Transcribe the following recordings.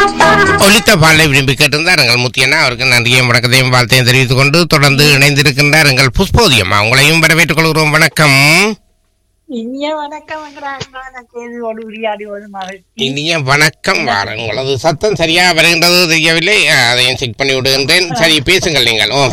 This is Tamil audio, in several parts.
ஒலித்த பாடலை விரும்பி கேட்டிருந்தார் எங்கள் முத்தியண்ணா அவருக்கு நன்றியும் வணக்கத்தையும் வாழ்த்தையும் தெரிவித்துக் கொண்டு தொடர்ந்து இணைந்திருக்கின்றார் எங்கள் புஷ்போதியம் அவங்களையும் வரவேற்றுக் கொள்கிறோம் வணக்கம் இனிய வணக்கம் அன்பான கேள்வியோடு உரையாடி ஒரு மகிழ்ச்சி இனிய வணக்கம் வாரம் உங்களது சத்தம் சரியா வருகின்றது தெரியவில்லை அஹ், அதையும் செக் பண்ணி விடுகின்றேன் சரி பேசுங்கள் நீங்கள் ஓ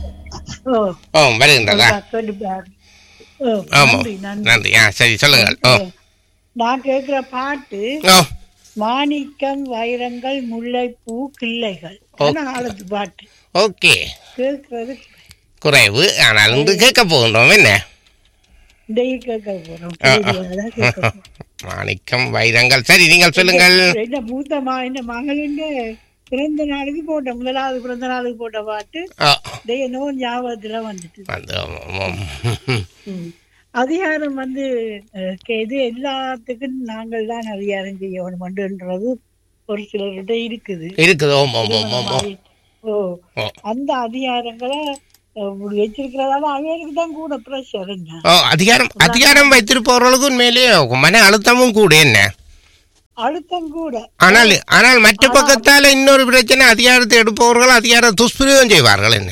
ஓ ஓ வருகின்றதா சொல்லி பாரு. ஓ, ஆமா நன்றி, நன்றி. நன்றி ஆ சரி சொல்லுங்கள் ஓ நான் கேட்கிற பாட்டு ஓ மாணிக்கம் வைரங்கள் முல்லைப்பூ கிள்ளைகள் ஆனா காலத்து பாட்டு ஓகே கேட்கறது குறைவு ஆனால் இன்று கேட்க போகின்றோம் என்ன டெய்லி கேட்க போறோம் ஆ, ஆ. கேள்வியோட கேட்க போறோம். மாணிக்கம் வைரங்கள் சரி நீங்கள் சொல்லுங்கள் என்ன மூத்த மா இந்த மகளின் பிறந்த நாளுக்கு போட்ட முதலாவது பிறந்த நாளுக்கு போட்ட பாட்டு ஓ டெய் என்னவோ ஞாபகத்துல வந்துட்டு வந்து ஆமாம், ஆமாம். ம். அதிகாரம் வந்து அஹ், கே- இது எல்லாத்துக்கும் நாங்கள் தான் அதிகாரம் செய்ய வேண்டும்ன்றது ஒரு சிலர்கிட்ட இருக்குது இருக்குது ஓம் ஓம் ஓம் ஓம் ஓம் ஓ ஓ. அந்த அதிகாரங்களை அஹ், இப்படி வச்சிருக்கிறதால அவங்களுக்கு தான் கூட பிரஷர் என்ன ஓ அதிகாரம் அதிகாரம் வைத்திருப்பவர்களுக்கு உண்மையிலேயே மன அழுத்தமும் கூட என்ன அழுத்தம் கூட ஆனால் ஆனால் மற்ற பக்கத்தால இன்னொரு பிரச்சனை அதிகாரத்தை எடுப்பவர்கள் அதிகார துஷ்பிரயோகம் செய்வார்கள் என்ன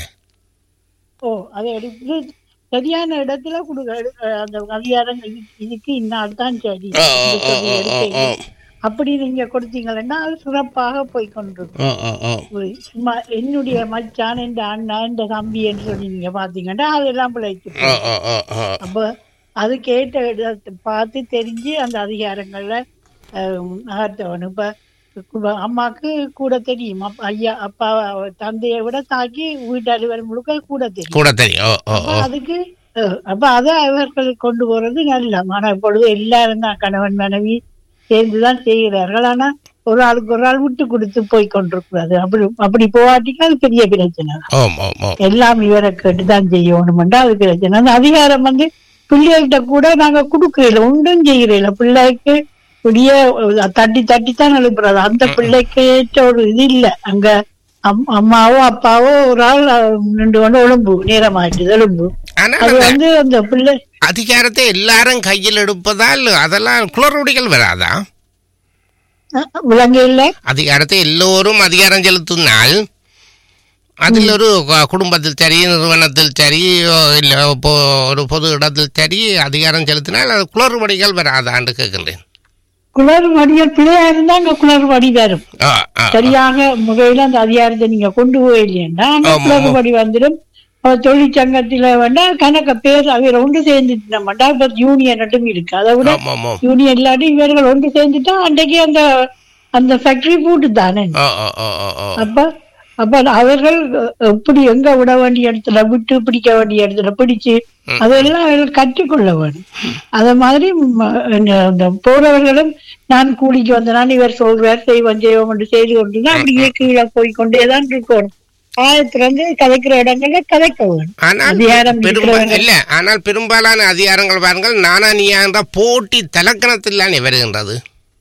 ஓ அதை எடுத்து சரியான இடத்துல கொடுக்க எடு- அஹ், அந்த அதிகாரம் இது- இதுக்கு இன்னாள் தான் சரி ஓ, ஓ, ஓ, ஓ, ஓ, ஓ. அப்படி நீங்க கொடுத்தீங்கன்னா அது சிறப்பாக போய் கொண்டிருக்கும் ஓ, ஓ, ஓ. ஒரு சும்மா என்னுடைய மச்சான் என்ற அண்ணா என்ற தம்பி என்று சொல்லி நீங்க பாத்தீங்கன்னா அதெல்லாம் பிழைச்சு ஓ, ஓ, ஓ, ஓ. அப்ப அது கேட்ட இடத்தை பார்த்து தெரிஞ்சு அந்த அதிகாரங்கள்ல அஹ், நகர்த்தவனும் இப்ப இப்ப அம்மாக்கு கூட தெரியும் அப்ப ஐயா அப்பா தந்தையை விட தாக்கி வீட்டாளி வரும் முழுக்க கூட தெரியும் கூட தெரியும் ஓ ஓ அப்ப ஓ அதுக்கு அஹ், அப்ப அதை அவர்கள் கொண்டு போறது நல்ல ஆனா இப்பொழுது எல்லாரும் தான் கணவன் மனைவி சேர்ந்துதான் செய்கிறார்கள் ஆனா ஒரு ஆளுக்கு ஒரு ஆள் விட்டு கொடுத்து போய் கொண்டிருக்கிறது அப்படி அப்படி போவாட்டிக்கு அது பெரிய பிரச்சனை தான். ஓம் ஓம் ஓம் எல்லாம் இவரை கேட்டுதான் செய்யணும்ன்றா அது பிரச்சனை அந்த அதிகாரம் வந்து பிள்ளைகிட்ட கூட நாங்க கொடுக்கறதில்ல ஒன்றும் செய்யறதில்ல பிள்ளைக்கு இப்படியே தட்டி தட்டி தான் எழுப்புறது அந்த பிள்ளைக்கு ஏற்ற ஒரு இது இல்ல அங்க அம்- அம்மாவோ அப்பாவோ ஒரு ஆள் அஹ், நின்று கொண்டு எலும்பு நேரமாயிட்டு எலும்பு ஆனால் அது அந்த வந்து அந்த பிள்ளை அதிகாரத்தை எல்லாரும் கையில் எடுப்பதால் அதெல்லாம் குளறுபடிகள் வராதா அஹ், விலங்கு இல்ல அதிகாரத்தை எல்லோரும் அதிகாரம் செலுத்தினால் அதில் ஒரு கு- குடும்பத்தில் சரி நிறுவனத்தில் சரி ஓ, இல்ல இப்போ ஒரு பொது இடத்தில் சரி அதிகாரம் செலுத்தினால் அது குளறுபடிகள் வராதான்னு கேட்கின்றேன் குளறு வடிகள் பிள்ளையா இருந்தா அங்க குளறு வடி வரும் ஆ, ஆ, சரியாக முறையில அந்த அதிகாரத்தை நீங்க கொண்டு போயில்லைன்னா அந்த ஆமா, குளறுபடி வந்துடும் அப்ப தொழிற்சங்கத்துல வேண்டா கணக்க பேர் அவர் ஒன்று சேர்ந்துட்டு மாட்டா இப்ப யூனியன் மட்டும் இருக்கு அதை விட ஆமாம் ஆமாம் யூனியன் இல்லாட்டி இவர்கள் ஒன்று சேர்ந்துட்டா அன்றைக்கு அந்த அந்த ஃபேக்டரி பூட்டு தானே ஓ ஓ ஓ ஓ ஓ அப்ப அப்ப அவர்கள் எப்படி எங்க விட வேண்டிய இடத்துல விட்டு பிடிக்க வேண்டிய இடத்துல பிடிச்சு அதெல்லாம் அவர்கள் கற்றுக்கொள்ள வேணும் அத மாதிரி ம, இந்த- இந்த போறவர்களும் நான் கூலிக்கு வந்தனால் இவர் சொல்றார் செய்வோம் செய்வோம் என்று செய்து கொண்டுதான் அப்படியே கீழே போய் கொண்டேதான் இருக்கணும் ஆயத்துல இருந்து கதைக்கிற இடங்கள்ல கதைக்க வேணும் ஆனால் அதிகாரம் பெரும்பா இருக்கிறவங்க இல்ல ஆனால் பெரும்பாலான அதிகாரங்கள் பாருங்கள் நானா நீயா என்ற போட்டி தலக்கணத்தில் தானே வருகின்றது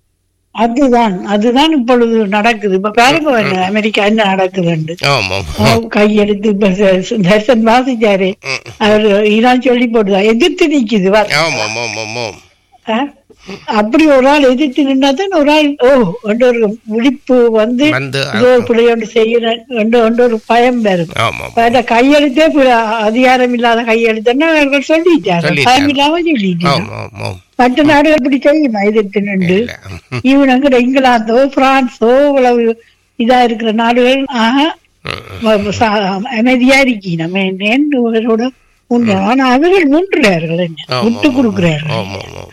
அதுதான் அதுதான் இப்பொழுது நடக்குது இப்ப பாருங்க வேணும் அமெரிக்கா என்ன நடக்குதுண்டு ஆமாம் அவன் கையெடுத்து இப்ப ச- தர்சன் வாசிச்சாரு ம். அவர் இதான் சொல்லி போட்டுதா எதிர்த்து நிக்குது வா. ஆமாம் ஆமாம் ஆமாம் ஆ? அப்படி ஒரு ஆள் எதிர்த்து நின்னாதான் ஒரு ஆள் ஓ என்ற ஒரு விழிப்பு வந்து வந்து ஏதோ ஒரு பிள்ளையோண்டு செய்யறேன் என்ற என்ற ஒரு பயம் வரும் ஆமாம் இப்ப அந்த கையெழுத்தே பி- அதிகாரம் இல்லாத கையெழுத்துன்னா அவர்கள் சொல்லிட்டாங்க சொல்லிட்டாங்க. பயம் இல்லாம சொல்லிட்டாங்க ஆமாம் ஆமாம் மற்ற நாடுகள் இப்படி செய்யுமா எதிர்த்து நின்று இல்ல ம், இவனுங்கிற இங்கிலாந்தோ பிரான்ஸோ இவ்வளவு இதா இருக்கிற நாடுகள் ஆஹா ம், வ- சா- அமைதியா இருக்கீங்க நம்ம என்னன்னு இவரோட உண்டு ஆனா அவர்கள் முன்றார்கள் என்ன ஆமாம், விட்டு கொடுக்கிறார்கள் ஆமாம் ஆமாம்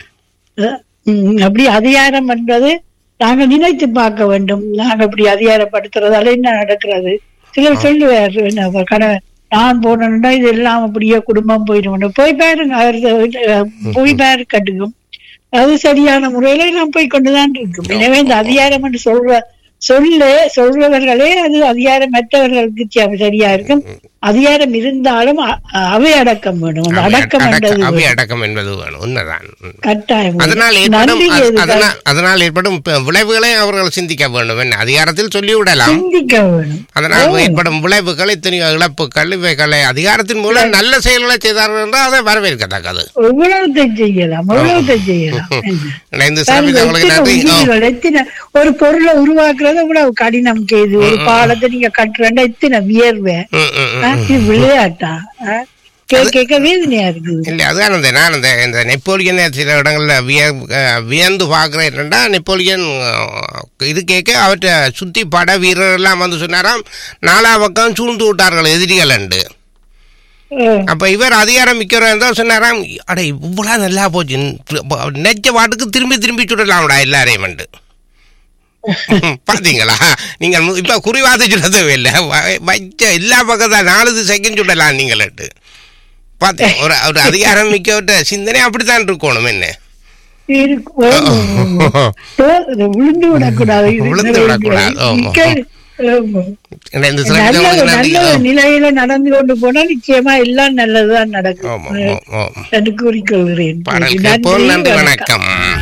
உம், அப்படி அதிகாரம் என்பது நாங்க நினைத்து பார்க்க வேண்டும் நாங்க இப்படி அதிகாரப்படுத்துறதால என்ன நடக்கிறது சிலர் சொல்லுவார் என்ன அவர் கணவன் நான் போனேன்னா இது எல்லாம் அப்படியே குடும்பம் போயிடும் போய் பாருங்க அவர் அஹ், போய் பாரு கட்டுக்கும் அது சரியான முறையில நான் போய் கொண்டுதான் இருக்கும் எனவே இந்த அதிகாரம் என்று சொல்ற சொல்ல சொல்றவர்களே அது அதிகாரம் மற்றவர்களுக்கு ச- சரியா இருக்கும் அதிகாரம் இருந்தாலும் அ- அவை அடக்கம் வேணும் அந்த அவை அடக்கம் அடக்க- என்றது அவை வேணும். அடக்கம் என்பது வேணும் உண்மைதான் ம். கட்டாயம் வேணும். அதனால் ஏற்படும் நன்றி அது- எதுக்கு? அதனால் அதனால் ஏற்படும் ப- விளைவுகளை அவர்கள் சிந்திக்க வேண்டும் என்ன அதிகாரத்தில் சொல்லிவிடலாம் சிந்திக்க வேணும் அதனால் ஏற்படும் விளைவுகள் இத்தனையோ இழப்புகள் இவைகளை அதிகாரத்தின் மூலம் நல்ல செயல்களை செய்தார்கள் என்றால் அதை வரவேற்கத்தக்கது எவ்வளவுத்தை செய்யலாம் எவ்வளவுத்தை செய்யலாம் என்ன? இணைந்து பாருங்க, சிறப்பித்தவர்களுக்கு எத்தனை நன்றி ஓ, உயிர்கள், எத்தனை ஒரு பொருளை உருவாக்குறது கட்டுறது கூட கடினம் கேது ஒரு பாலத்தை நீங்க கட்டுறேன்டா இத்தனை வியர்வை ம், ம், ம். ஆ, இது விளையாட்டா ஆ? கேட்க கேட்க வேதனையா இருக்குது இல்லை அதுதான் அந்த நான் அந்த இந்த நெப்போலியன் சில இடங்களில் விய அஹ் வியந்து பார்க்குறேன் என்னென்னா நெப்போலியன் அஹ், இது கேட்க அவற்றை சுற்றி பட வீரர் எல்லாம் வந்து சொன்னாராம் நாலா பக்கம் சூழ்ந்து விட்டார்கள் எதிரிகள் உண்டு ஆ, அப்போ இவர் அதிகாரம் மிக்கிறவர் தான் சொன்னாராம் அட இவ்வளோ நல்லா போச்சு நெச்ச பாட்டுக்கு திரும்பி திரும்பி சுடலாம்டா எல்லாரையும் வந்து பாத்தீங்களா நீங்கள் மு- இப்ப குறிவாத சொல்ல தேவையில்லை வ- வச்ச எல்லா பக்கம் தான் நாலு திசைக்கும் சுடலாம் நீங்களட்டு பார்த்தேன் ஒரு ஒரு அதிகாரம் மிக்க சிந்தனை அப்படித்தான் இருக்கணும் என்ன இருக்கு. ஆமா, ஆமா. ஓ, இதை விழுந்து விடக்கூடாது இது விழுந்து விடக்கூடாது, ஆமா. நிக்க- ஆமா. இந்த நல்ல சிறப்பு நல்ல ஒரு நிலையில நடந்து கொண்டு போனா நிச்சயமா எல்லாம் நல்லதுதான் நடக்கும் ஆமா ஆமா ஆமா என்று கூறிக்கொள்கிறேன் பாடல் நன்றி, கேட்போம் நன்றி வணக்கம். வணக்கம்